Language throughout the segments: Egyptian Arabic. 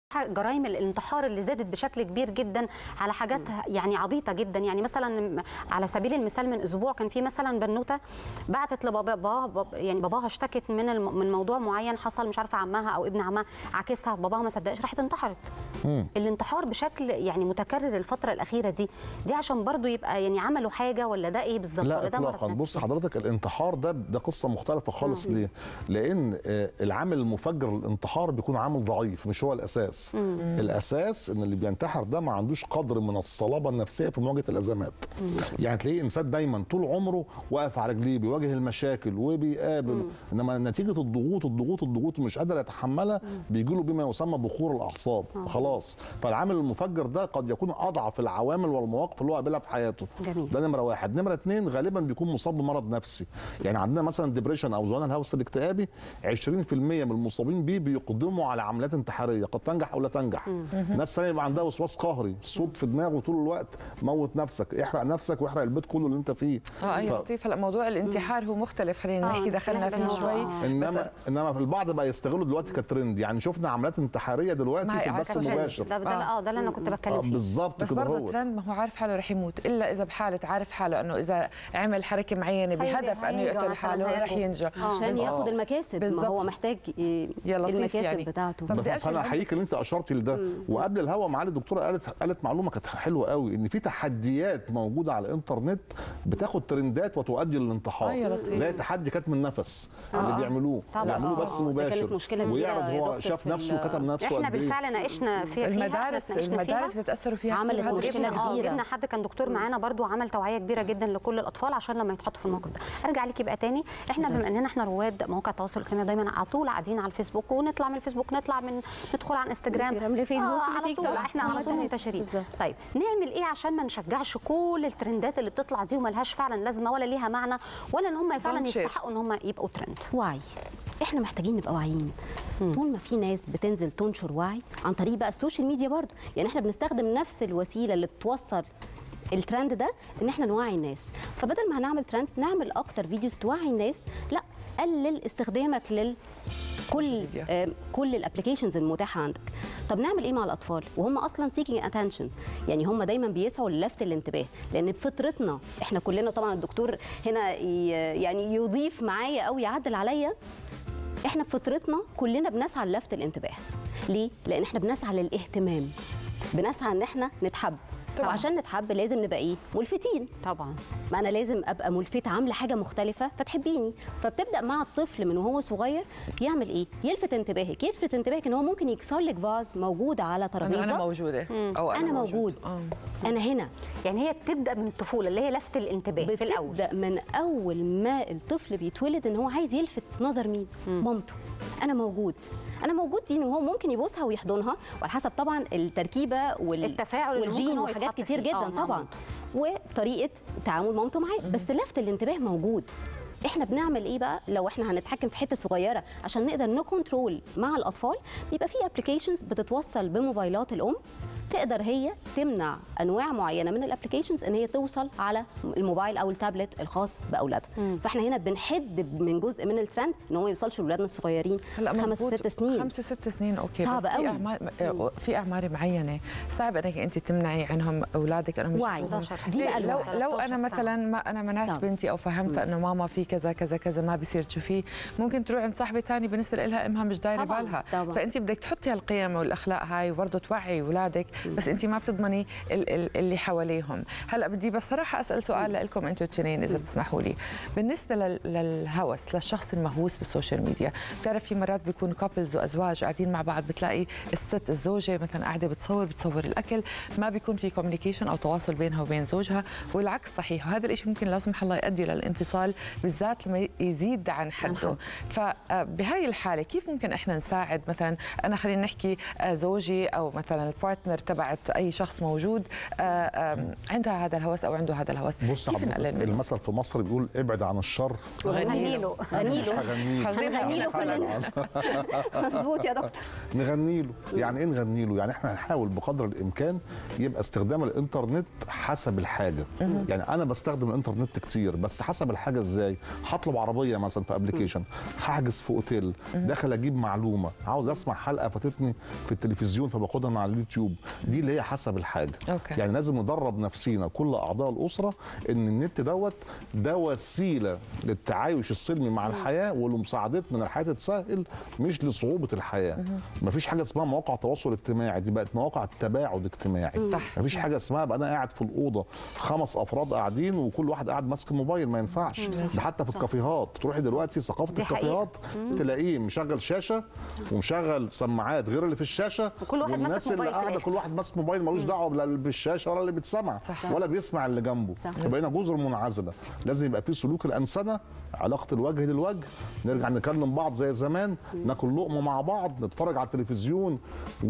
جرائم الانتحار اللي زادت بشكل كبير جدا على حاجات يعني عبيطه جدا يعني مثلا على سبيل المثال من اسبوع كان في مثلا بنوته بعتت لبابا بابا يعني باباها اشتكت من الم... من موضوع معين حصل مش عارفه عمها او ابن عمها عكسها باباها ما صدقش راحت انتحرت الانتحار بشكل يعني متكرر الفتره الاخيره دي دي عشان برضو يبقى يعني عملوا حاجه ولا ده ايه بالظبط لا ولا ده مرض اطلاقا نفسي؟ بص حضرتك الانتحار ده ده قصه مختلفه خالص ليه؟ لان آه، العامل المفجر للانتحار بيكون عامل ضعيف مش هو الاساس الاساس ان اللي بينتحر ده ما عندوش قدر من الصلابه النفسيه في مواجهه الازمات يعني تلاقيه انسان دايما طول عمره واقف على رجليه بيواجه المشاكل وبيقابل انما نتيجه الضغوط الضغوط الضغوط مش قادر يتحملها بيجي له بما يسمى بخور الاعصاب خلاص فالعامل المفجر ده قد يكون اضعف العوامل والمواقف اللي هو قابلها في حياته جميل. ده نمره واحد نمره اتنين غالبا بيكون مصاب بمرض نفسي يعني عندنا مثلا ديبريشن او ذهان الهوس الاكتئابي 20% من المصابين بيه بيقدموا على عمليات انتحاريه قد تنجح او لا تنجح ناس ثانيه يبقى عندها وسواس قهري صوت في دماغه طول الوقت موت نفسك احرق نفسك واحرق البيت كله اللي انت فيه اه اي ف- لطيف هلا موضوع الانتحار هو مختلف خلينا آه، نحكي دخلنا نحن فيه بالموضوع. شوي آه. انما انما في البعض بقى يستغلوا دلوقتي كترند يعني شفنا عمليات انتحاريه دلوقتي ما هي في على البث كترند. المباشر ده ده آه. اه ده اللي انا كنت آه بتكلم فيه بالظبط بس كده برضه هو ترند ما هو عارف حاله رح يموت الا اذا بحاله عارف حاله انه اذا عمل حركه معينه هينجح- بهدف انه هينجح يقتل مثلاً، حاله رح هينجو. ينجح عشان آه. ياخد المكاسب بالظبط. ما هو محتاج ي- يا لطيف المكاسب يعني. بتاعته طب بدي أشرح فانا عن- احييك ان انت اشرتي لده وقبل الهوا معالي الدكتوره قالت قالت معلومه كانت حلوه قوي ان في تحديات موجوده على الانترنت بتاخد ترندات وتؤدي للانتحار آه يا لطيف. زي تحدي كتم النفس اللي بيعملوه طبعاً. بيعملوه آه، بس آه، ده كانت مباشر مشكلة كبيرة ويعرض يا هو دكتور شاف في نفسه ال- وكتب نفسه احنا قد ايه بالفعل ناقشنا في فيها المدارس احنا اتناقشنا فيها المدارس بتاثروا فيها عملت كتير هذا مشكلة الشيء. جبنا اه كبيرة. جبنا حد كان دكتور معانا برضو عمل توعيه كبيره جدا لكل الاطفال عشان لما يتحطوا في الموقف ده ارجع ليكي بقى تاني احنا بما اننا احنا رواد مواقع التواصل الاجتماعي دايما على طول قاعدين على الفيسبوك ونطلع من الفيسبوك نطلع من ندخل على انستجرام انستجرام لفيسبوك آه على لتيك طول توك. احنا على طول منتشرين بالظبط. طيب نعمل ايه عشان ما نشجعش كل الترندات اللي بتطلع دي وملهاش فعلا لازمه ولا ليها معنى ولا ان هم فعلا Don't share. يستحقوا ان هم يبقوا ترند وعي احنا محتاجين نبقى واعيين طول ما في ناس بتنزل تنشر وعي عن طريق بقى السوشيال ميديا برضو يعني احنا بنستخدم نفس الوسيله اللي بتوصل الترند ده ان احنا نوعي الناس فبدل ما هنعمل ترند نعمل اكتر فيديوز توعي الناس لا قلل استخدامك لل كل ميديا. آه، كل الابلكيشنز المتاحه عندك طب نعمل ايه مع الاطفال وهم اصلا سيكينج اتنشن يعني هم دايما بيسعوا للفت الانتباه لان بفطرتنا احنا كلنا طبعا الدكتور هنا ي- يعني يضيف معايا او يعدل عليا احنا بفطرتنا كلنا بنسعى للفت الانتباه ليه لان احنا بنسعى للاهتمام بنسعى ان احنا نتحب طبعاً. وعشان نتحب لازم نبقى ايه ملفتين طبعا ما انا لازم ابقى ملفته عامله حاجه مختلفه فتحبيني فبتبدا مع الطفل من وهو صغير يعمل ايه يلفت انتباهك يلفت انتباهك ان هو ممكن يكسر لك فاز موجود على انه ترابيزه انا موجوده او انا موجود آه. انا هنا يعني هي بتبدا من الطفوله اللي هي لفت الانتباه في الاول بتبدا من اول ما الطفل بيتولد ان هو عايز يلفت نظر مين مامته انا موجود انا موجود دي ان هو ممكن يبوسها ويحضنها وعلى حسب طبعا التركيبه وال... التفاعل اللي ممكن والجين هو وحاجات يتحط كتير فيه. آه، جدا مع طبعا مامته. وطريقه تعامل مامته معاه بس لفت الانتباه موجود احنا بنعمل ايه بقى لو احنا هنتحكم في حته صغيره عشان نقدر نكنترول مع الاطفال بيبقى في ابلكيشنز بتتوصل بموبايلات الام تقدر هي تمنع انواع معينه من الابلكيشنز ان هي توصل على الموبايل او التابلت الخاص باولادها فاحنا هنا بنحد من جزء من الترند ان هو ما يوصلش لاولادنا الصغيرين هلا خمس مزبوط. وست سنين خمس وست سنين اوكي صعب بس في قوي. اعمار آه، في اعمار معينه صعب انك انت تمنعي عنهم اولادك انهم وعي. يشوفوهم. 11. دي ليه؟ بقى لو الوعي. لو 13 انا سنة. مثلا ما انا منعت نعم. بنتي او فهمت انه ماما في كذا كذا كذا ما بيصير تشوفيه ممكن تروح عند صاحبه ثانيه بالنسبه لها امها مش دايره طبعاً، بالها طبعاً. فانت بدك تحطي هالقيم والاخلاق هاي وبرضه توعي اولادك بس انت ما بتضمني ال- ال- اللي حواليهم هلا بدي بصراحه اسال سؤال لكم انتم الاثنين اذا بتسمحوا لي بالنسبه لل- للهوس للشخص المهووس بالسوشيال ميديا بتعرف في مرات بيكون كابلز وازواج قاعدين مع بعض بتلاقي الست الزوجه مثلا قاعده بتصور بتصور الاكل ما بيكون في كوميونيكيشن او تواصل بينها وبين زوجها والعكس صحيح وهذا الشيء ممكن لا سمح الله يؤدي للانفصال بالذات لما يزيد عن حده فبهاي الحاله كيف ممكن احنا نساعد مثلا انا خلينا نحكي آه، زوجي او مثلا البارتنر تبعت اي شخص موجود آه، آم، عندها هذا الهوس او عنده هذا الهوس بص كيف حضرتك نقلل منه؟ المثل في مصر بيقول ابعد عن الشر غني له غني مش له هغنيه هنغني له كلنا مظبوط يا دكتور نغني له يعني ايه نغني له يعني احنا هنحاول بقدر الامكان يبقى استخدام الانترنت حسب الحاجه يعني انا بستخدم الانترنت كتير بس حسب الحاجه ازاي هطلب عربيه مثلا في ابلكيشن هحجز في اوتيل داخل اجيب معلومه عاوز اسمع حلقه فاتتني في التلفزيون فباخدها مع اليوتيوب دي اللي هي حسب الحاجه أوكي. يعني لازم ندرب نفسينا كل اعضاء الاسره ان النت دوت ده وسيله للتعايش السلمي مع الحياه ولمساعدتنا ان الحياه تتسهل مش لصعوبه الحياه مفيش حاجه اسمها مواقع تواصل اجتماعي دي بقت مواقع تباعد اجتماعي صح. مفيش حاجه اسمها بقى انا قاعد في الاوضه خمس افراد قاعدين وكل واحد قاعد ماسك الموبايل ما ينفعش ده حتى في الكافيهات تروحي دلوقتي ثقافه دي حقيقة. الكافيهات تلاقيه مشغل شاشه ومشغل سماعات غير اللي في الشاشه وكل واحد والناس ماسك اللي موبايل في قاعده الآخر. كل واحد ماسك موبايل ملوش دعوه لا بالشاشه ولا اللي بيتسمع صح. ولا بيسمع اللي جنبه صح. بقينا جزر منعزله لازم يبقى في سلوك الانسنه علاقه الوجه للوجه نرجع نكلم بعض زي زمان ناكل لقمه مع بعض نتفرج على التلفزيون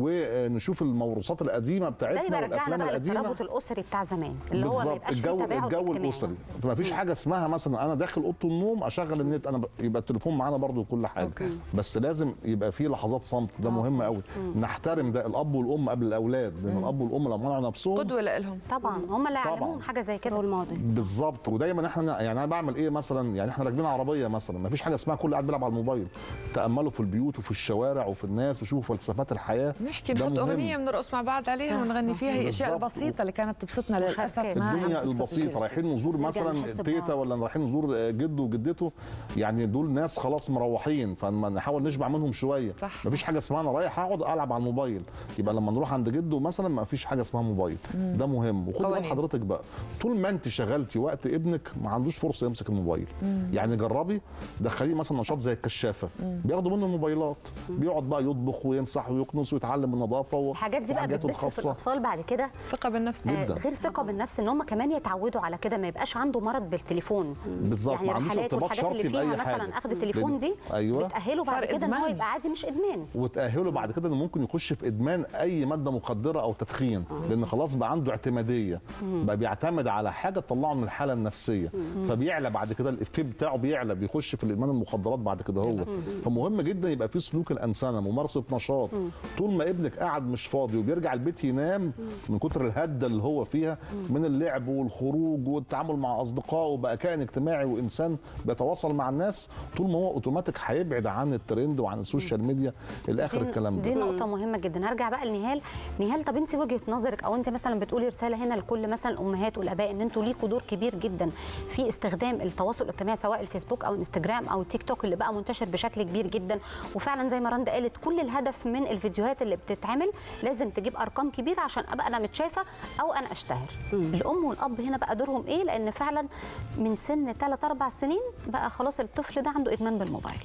ونشوف الموروثات القديمه ده بتاعتنا يبقى رجعنا والافلام بقى القديمه للترابط الاسري بتاع زمان اللي هو ما بالظبط يبقاش فيه الجو تباعد الجو اجتماعي. الاسري فما فيش حاجه اسمها مثلا انا داخل اوضه النوم اشغل النت انا ب... يبقى التليفون معانا برضو وكل حاجه أوكي. بس لازم يبقى في لحظات صمت ده مهم قوي نحترم ده الاب والام قبل الاولاد لان الاب والام لو منعوا نفسهم قدوه لهم طبعا هم اللي طبعاً. علموهم حاجه زي كده رول موديل بالظبط ودايما احنا يعني انا بعمل ايه مثلا يعني احنا راكبين عربيه مثلا ما فيش حاجه اسمها كل قاعد بيلعب على الموبايل تاملوا في البيوت وفي الشوارع وفي الناس وشوفوا فلسفات الحياه نحكي ده نحط مهم. اغنيه بنرقص مع بعض عليها صح، ونغني صح. فيها هي الاشياء بالظبط. البسيطه اللي كانت تبسطنا للاسف مشاركات. ما عم الدنيا تبسط البسيطه الجيل. رايحين نزور نرجع مثلا نحس تيتا ببعض. ولا رايحين نزور جده وجدته يعني دول ناس خلاص مروحين فما نحاول نشبع منهم شويه صح. مفيش حاجه اسمها انا رايح اقعد العب على الموبايل يبقى لما نروح عند جده مثلا ما فيش حاجه اسمها موبايل ده مهم وخد بال قوانين. حضرتك بقى طول ما انت شغلتي وقت ابنك ما عندوش فرصه يمسك الموبايل يعني جربي دخليه مثلا نشاط زي الكشافه بياخدوا منه الموبايلات بيقعد بقى يطبخ ويمسح ويكنس ويتعلم النظافه الحاجات دي بقى وحاجاته بتبث في الخاصة. الاطفال بعد كده ثقه بالنفس آه، جداً. غير ثقه بالنفس ان هم كمان يتعودوا على كده ما يبقاش عنده مرض بالتليفون بالظبط، يعني ما عندوش الرحلات ارتباط والحاجات اللي شرطي فيها بأي مثلا حاجة. اخذ التليفون دي أيوة. بتاهله بعد صار كده ان هو إدمان. يبقى عادي مش ادمان وتأهله بعد كده انه ممكن يخش في ادمان اي ماده مخدره او تدخين لان خلاص بقى عنده اعتماديه بقى بيعتمد على حاجه تطلعه من الحاله النفسيه فبيعلى بعد كده الافيه بتاعه بيعلى بيخش في الادمان المخدرات بعد كده هو فمهم جدا يبقى في سلوك الانسنه ممارسه نشاط طول ما ابنك قاعد مش فاضي وبيرجع البيت ينام من كتر الهده اللي هو فيها من اللعب والخروج والتعامل مع اصدقائه بقى كائن اجتماعي وانسان بيتواصل مع الناس طول ما هو اوتوماتيك هيبعد عن الترند وعن السوشيال ميديا الاخر دي- الكلام دي ده نقطة مهمة جدا هرجع بقى لنهال نهال طب انت وجهة نظرك او انت مثلا بتقولي رسالة هنا لكل مثلا الامهات والاباء ان انتوا ليكوا دور كبير جدا في استخدام التواصل الاجتماعي سواء الفيسبوك او انستجرام او التيك توك اللي بقى منتشر بشكل كبير جدا وفعلا زي ما رندا قالت كل الهدف من الفيديوهات اللي بتتعمل لازم تجيب ارقام كبيرة عشان ابقى انا متشافة او انا اشتهر الام والاب هنا بقى دورهم ايه لان فعلا من سن 3 4 سنين بقى خلاص الطفل ده عنده ادمان بالموبايل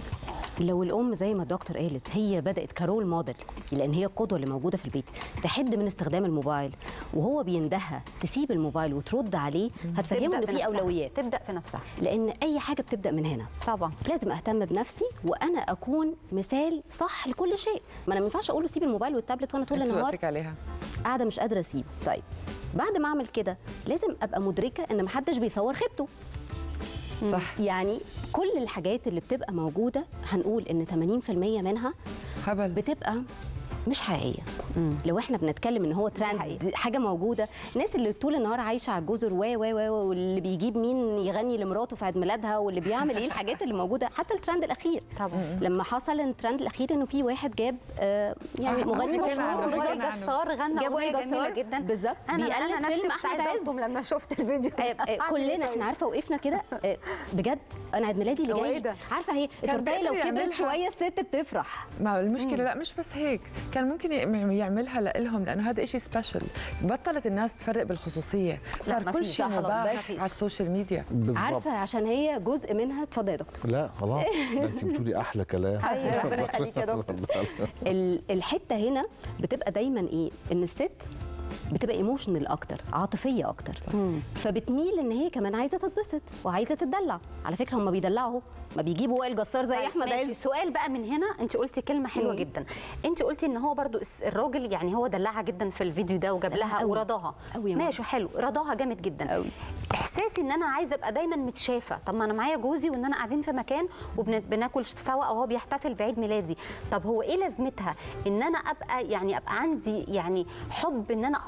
لو الام زي ما الدكتور قالت هي بدات كرول موديل لان هي القدوه اللي موجوده في البيت تحد من استخدام الموبايل وهو بيندهها تسيب الموبايل وترد عليه هتفهمه تبدأ ان في بنفسها. اولويات تبدا في نفسها لان اي حاجه بتبدا من هنا طبعا لازم اهتم بنفسي وانا اكون مثال صح لكل شيء ما انا ما ينفعش اقول له سيب الموبايل والتابلت وانا طول انت النهار وقتك عليها قاعده مش قادره اسيبه طيب بعد ما اعمل كده لازم ابقى مدركه ان محدش بيصور خيبته صح يعني كل الحاجات اللي بتبقى موجوده هنقول ان 80% منها هبل بتبقى مش حقيقيه لو احنا بنتكلم ان هو ترند حقيقة. حاجه موجوده الناس اللي طول النهار عايشه على الجزر و و و واللي بيجيب مين يغني لمراته في عيد ميلادها واللي بيعمل ايه الحاجات اللي موجوده حتى الترند الاخير طبعا لما حصل الترند الاخير انه في واحد جاب آه يعني آه، مغني حكينا مشهور عنه، بالظبط. حكينا عنه. جسار غنى جابوا اغنيه إيه جميله جسار؟ جدا بالظبط. انا بيقلد انا نفسي فيلم كنت أحمد عايزه عز. اصدم لما شفت الفيديو آه، آه، كلنا احنا عارفه وقفنا كده آه، بجد انا عيد ميلادي اللي هو إيه جاي ده؟ عارفه هي كان التورتيه لو بيقدر كبرت يعملها. شويه الست بتفرح ما المشكله لا مش بس هيك كان ممكن يعم- يعملها لهم لانه هذا شيء سبيشل بطلت الناس تفرق بالخصوصيه صار ما كل فيش. شيء لا، خلاص، ما مباح فيش. على السوشيال ميديا بالظبط عارفه عشان هي جزء منها اتفضل يا دكتور لا خلاص ده انت بتقولي احلى كلام أيوة، ربنا يخليك يا دكتور. ال- الحته هنا بتبقى دايما ايه ان الست بتبقى ايموشنال اكتر عاطفيه اكتر فبتميل ان هي كمان عايزه تتبسط وعايزه تتدلع على فكره هم بيدلعوا اهو ما بيجيبوا وائل جسار زي احمد ماشي عز سؤال بقى من هنا انت قلتي كلمه حلوه مم. جدا انت قلتي ان هو برضو الس- الراجل يعني هو دلعها جدا في الفيديو ده وجاب دلعها لها قوي. ورضاها قوي يا ماما. ماشي حلو رضاها جامد جدا قوي. احساسي ان انا عايزه ابقى دايما متشافه طب ما انا معايا جوزي وان انا قاعدين في مكان وبناكل سوا او هو بيحتفل بعيد ميلادي طب هو ايه لازمتها ان انا ابقى يعني ابقى عندي يعني حب ان انا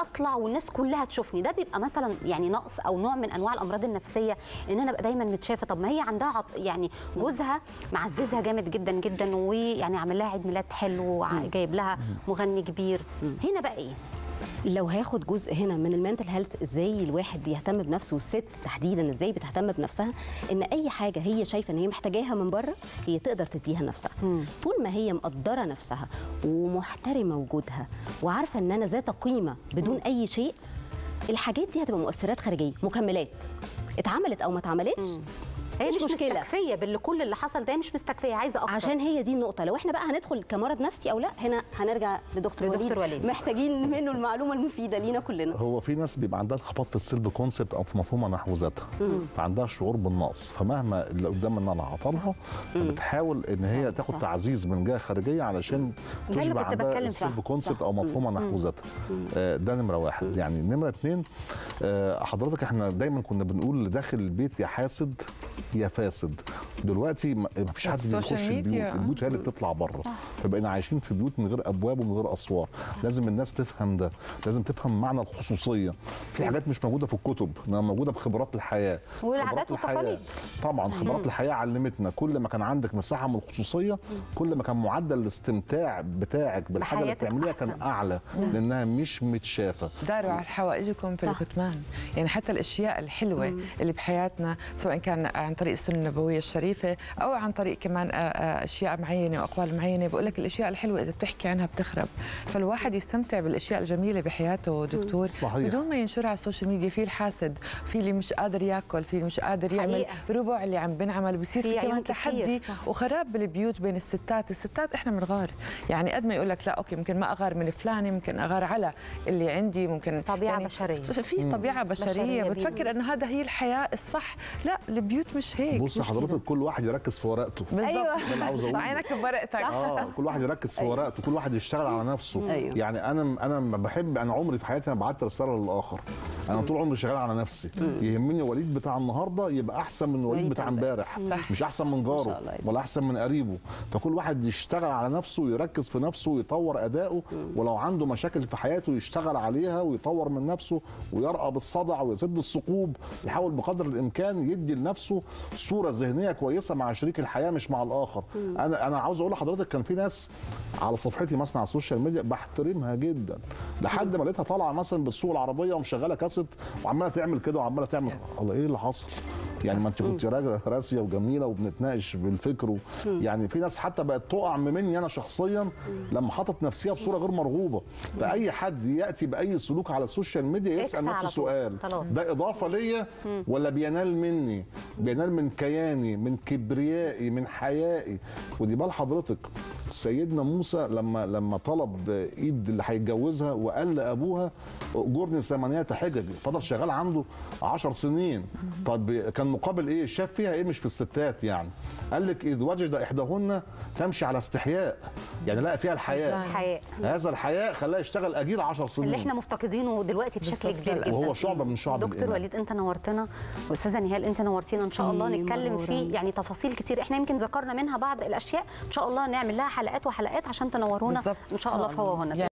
اطلع والناس كلها تشوفني ده بيبقى مثلا يعني نقص او نوع من انواع الامراض النفسيه ان انا ابقى دايما متشافه طب ما هي عندها عط... يعني جوزها معززها جامد جدا جدا ويعني عامل لها عيد ميلاد حلو وع- جايب لها مغني كبير هنا بقى ايه لو هاخد جزء هنا من المنتل هيلث ازاي الواحد بيهتم بنفسه والست تحديدا ازاي بتهتم بنفسها ان اي حاجه هي شايفه ان هي محتاجاها من بره هي تقدر تديها لنفسها طول ما هي مقدره نفسها ومحترمه وجودها وعارفه ان انا ذات قيمه بدون اي شيء الحاجات دي هتبقى مؤثرات خارجيه مكملات اتعملت او ما اتعملتش هي مش مش, مشكلة. مستكفيه باللي كل اللي حصل ده هي مش مستكفيه عايزه اكتر عشان هي دي النقطه لو احنا بقى هندخل كمرض نفسي او لا هنا هنرجع لدكتور, لدكتور وليد. محتاجين منه المعلومه المفيده لينا كلنا هو في ناس بيبقى عندها انخفاض في السيلف كونسبت او في مفهومها نحو ذاتها فعندها شعور بالنقص فمهما اللي قدام ان انا عطلها بتحاول ان هي تاخد صح. تعزيز من جهه خارجيه علشان ده اللي تشبع كنت عندها بتكلم فيه. السيلف كونسبت صح. او مفهومها نحو ذاتها آه، ده نمره واحد يعني نمره اتنين آه، حضرتك احنا دايما كنا بنقول اللي داخل البيت يا حاسد يا فاسد دلوقتي ما ما فيش حد السوشيال بيخش البيوت ميديا. البيوت هي اللي بتطلع بره فبقينا عايشين في بيوت من غير ابواب ومن غير اسوار لازم الناس تفهم ده لازم تفهم معنى الخصوصيه في حاجات مش موجوده في الكتب انما موجوده بخبرات الحياه والعادات خبرات الحياة. والتقاليد. طبعا خبرات الحياه علمتنا كل ما كان عندك مساحه من الخصوصيه كل ما كان معدل الاستمتاع بتاعك بالحاجه اللي بحياتك بتعمليها كان أحسن. اعلى لانها مش متشافه داروا على حوائجكم في صح. الكتمان يعني حتى الاشياء الحلوه اللي بحياتنا سواء كان عن طريق السنه النبويه الشريفه او عن طريق كمان آه، آه، اشياء معينه واقوال معينه بقول لك الاشياء الحلوه اذا بتحكي عنها بتخرب فالواحد يستمتع بالاشياء الجميله بحياته دكتور صحيح. بدون ما ينشرها على السوشيال ميديا في الحاسد في اللي مش قادر ياكل في اللي مش قادر يعمل حقيقة. ربع اللي عم بنعمل بصير في في عيون كمان كتير. تحدي صح. وخراب بالبيوت بين الستات الستات احنا بنغار يعني قد ما يقول لك لا اوكي ممكن ما اغار من فلانه ممكن اغار على اللي عندي ممكن طبيعة يعني بشرية. في طبيعه بشرية بشريه بينا. بتفكر انه هذا هي الحياه الصح لا البيوت مش هيك بص مش حضرتك كل واحد يركز في ورقته بالضبط أيوة. ده اللي عاوز اقوله عينك بورقتك اه كل واحد يركز في ورقته كل واحد يشتغل على نفسه أيوة. يعني انا انا ما بحب انا عمري في حياتي ما بعت رساله للاخر انا طول عمري شغال على نفسي يهمني وليد بتاع النهارده يبقى احسن من وليد وليد بتاع امبارح. امبارح صح. مش احسن من ما جاره شاء الله. ولا احسن من قريبه فكل واحد يشتغل على نفسه ويركز في نفسه ويطور اداؤه ولو عنده مشاكل في حياته يشتغل عليها ويطور من نفسه ويرقى بالصدع ويسد الثقوب يحاول بقدر الامكان يدي لنفسه صوره ذهنيه كويسه مع شريك الحياه مش مع الاخر انا انا عاوز اقول لحضرتك كان في ناس على صفحتي مثلا على السوشيال ميديا بحترمها جدا لحد ما لقيتها طالعه مثلا بالسوق العربيه ومشغله كاسيت وعماله تعمل كده وعماله تعمل الله ايه اللي حصل يعني ما انت كنت راجل- راسيه وجميله وبنتناقش بالفكر و... يعني في ناس حتى بقت تقع مني انا شخصيا لما حطت نفسها في صوره غير مرغوبه فاي حد ياتي باي سلوك على السوشيال ميديا اكس يسال على نفسه طول. سؤال خلاص. ده اضافه ليا ولا بينال مني بينال من كياني من كبريائي من حيائي ودي بال حضرتك سيدنا موسى لما لما طلب ايد اللي هيتجوزها وقال لابوها اجرني ثمانيه حجج فضل شغال عنده عشر سنين طب كان مقابل ايه شاف فيها ايه مش في الستات يعني قال لك اذ وجد احداهن تمشي على استحياء يعني لقى فيها الحياء الحياة هذا الحياء خلاه يشتغل اجير عشر سنين اللي احنا مفتقدينه دلوقتي بشكل بالظبط. كبير جدا وهو شعبة من شعب دكتور الإيمان. وليد انت نورتنا واستاذه نهال انت نورتينا ان شاء الله ميرسي، نتكلم منورة. فيه يعني تفاصيل كتير احنا يمكن ذكرنا منها بعض الاشياء ان شاء الله نعمل لها حلقات وحلقات عشان تنورونا بالظبط. ان شاء الله فهو هنا